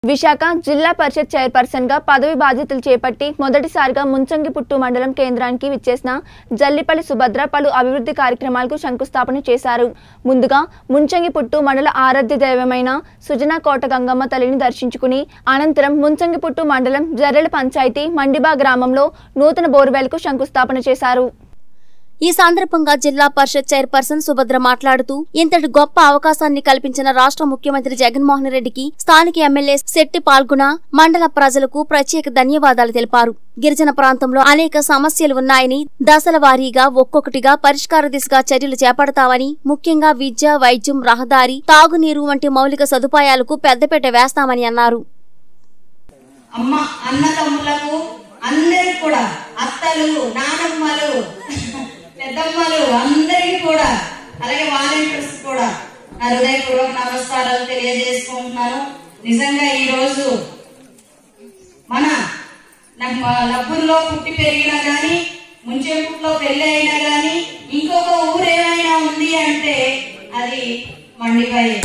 విశాఖ జిల్లా పరిషత్ చైర్పర్సన్ గా పదవి బాధ్యతలు చేపట్టి మొదటిసారిగా ముంచంగిపుట్టు మండలం కేంద్రానికి విచ్చేసిన జల్లిపల్లి సుభద్ర పలు అభివృద్ధి కార్యక్రమాలకు శంకుస్థాపన చేశారు ముందుగా ముంచంగిపుట్టు మండల ఆరాధ్య దైవమైన సుజనా కోట గంగమ్మ తల్లిని దర్శించుకుని అనంతరం ముంచంగిపుట్టు మండలం జర్రెల పంచాయతీ మండిబా గ్రామంలో నూతన బోర్వెల్కు శంకుస్థాపన చేశారు ఈ సందర్భంగా జిల్లా పరిషత్ చైర్పర్సన్ సుభద్ర మాట్లాడుతూ ఇంతటి గొప్ప అవకాశాన్ని కల్పించిన రాష్ట్ర ముఖ్యమంత్రి జగన్మోహన్ రెడ్డికి స్థానిక ఎమ్మెల్యే శెట్టి పాల్గొన మండల ప్రజలకు ప్రత్యేక ధన్యవాదాలు తెలిపారు గిరిజన ప్రాంతంలో అనేక సమస్యలు ఉన్నాయని దశల వారీగా ఒక్కొక్కటిగా పరిష్కార దిశగా చర్యలు చేపడతామని ముఖ్యంగా విద్య వైద్యం రహదారి తాగునీరు వంటి మౌలిక సదుపాయాలకు పెద్దపీట వేస్తామని అన్నారు అమ్మ అన్నదమ్ములకు అందరికి కూడా అత్తలు నానమ్మలు పెద్దమ్మలు అందరికి కూడా అలాగే వాలంటీర్స్ కూడా నా హృదయపూర్వక నమస్కారాలు తెలియజేసుకుంటున్నాను నిజంగా ఈ రోజు మన నాకు మా లబ్బుల్లో పుట్టి పెరిగినా గాని ముంచెంపుట్లో పెళ్లి అయినా గాని ఇంకొక ఊరు ఏమైనా ఉంది అంటే అది మండిపాయే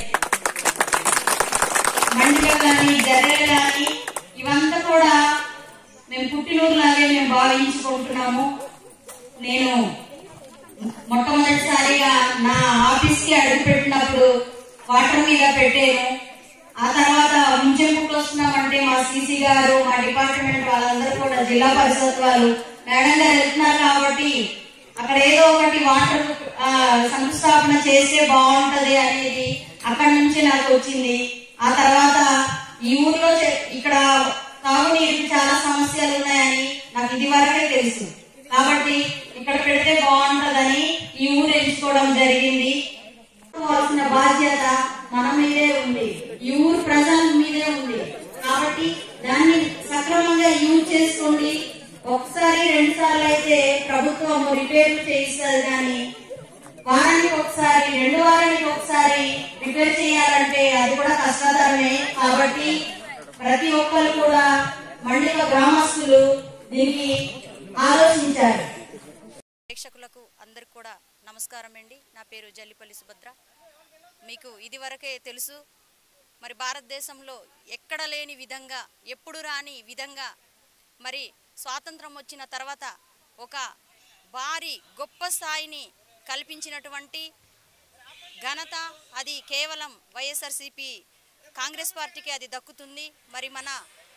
మండిగా కానీ జర్రెలు కానీ ఇవంతా కూడా మేము పుట్టినూరులాగే మేము భావించుకుంటున్నాము నేను మొట్టమొదటిసారిగా నా ఆఫీస్ కి అడుగు పెట్టినప్పుడు వాటర్ మీద పెట్టాను ఆ తర్వాత ముంచెంపుకు వస్తున్నామంటే మా సీసీ గారు మా డిపార్ట్మెంట్ వాళ్ళందరూ కూడా జిల్లా పరిషత్ వాళ్ళు మేడం గారు వెళ్తున్నారు కాబట్టి అక్కడ ఏదో ఒకటి వాటర్ ఆ, శంకుస్థాపన చేస్తే బాగుంటది అనేది అక్కడి నుంచి నాకు వచ్చింది ఆ తర్వాత ఈ ఊర్లో చే- ఇక్కడ తాగునీరుకి చాలా సమస్యలు ఉన్నాయని నాకు ఇది వరకే తెలుసు కాబట్టి ఇక్కడ పెడితే బాగుంటదని ఈ ఊరు ఎంచుకోవడం జరిగింది చేసుకోవాల్సిన బాధ్యత మన మీదే ఉంది ఈ ఊరు ప్రజల మీదే ఉంది కాబట్టి దాన్ని సక్రమంగా యూజ్ చేసుకోండి ఒకసారి రెండు సార్లు అయితే ప్రభుత్వం రిపేర్ చేయిస్తుంది కానీ వారానికి ఒకసారి రెండు వారానికి ఒకసారి రిపేర్ చేయాలంటే అది కూడా కష్టతరమే కాబట్టి ప్రతి ఒక్కరు కూడా మండల గ్రామస్తులు దీనికి ఆలోచించారు ప్రేక్షకులకు అందరికి కూడా నమస్కారం అండి నా పేరు జల్లిపల్లి సుభద్ర మీకు ఇదివరకే తెలుసు మరి భారతదేశంలో ఎక్కడ లేని విధంగా ఎప్పుడు రాని విధంగా మరి స్వాతంత్రం వచ్చిన తర్వాత ఒక భారీ గొప్ప స్థాయిని కల్పించినటువంటి ఘనత అది కేవలం వైఎస్ఆర్సిపి కాంగ్రెస్ పార్టీకి అది దక్కుతుంది మరి మన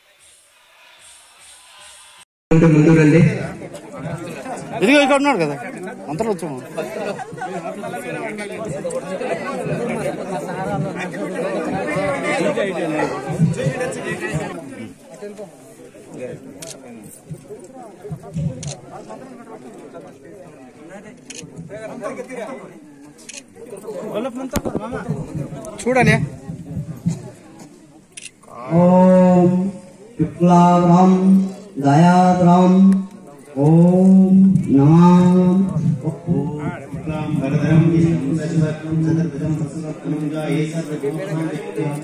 ఉంటే ముందు రండి ఇదిగో ఇక్కడ ఉన్నాడు కదా అంతలో వచ్చాము చూడండి ఓం శుక్లాభ్రం దయాద్రం ఓం నమాం వరదరం విష్ణుం శశివర్ణం చతుర్భుజం ప్రసన్నవదనం జాయే సర్వభూతానాం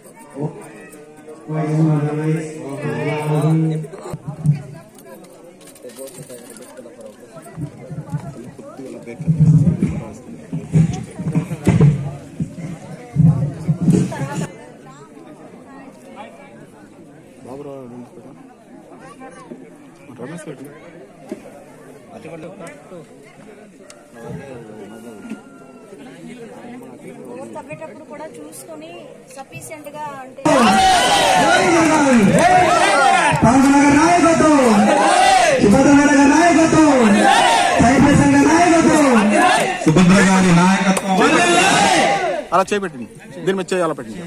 బాబురావు రమేష్ రెడ్డి తవ్వేటప్పుడు కూడా చూసుకొని సఫిషియెంట్ గా అంటే పాండునగర్ నాయకత్వం సుభద్రనగర్ నాయకత్వం సైఫల్ సంఘ నాయకత్వం సుభద్ర గారి నాయకత్వం అలా చేపెట్టింది దీని మీద చేయి అలా పెట్టింది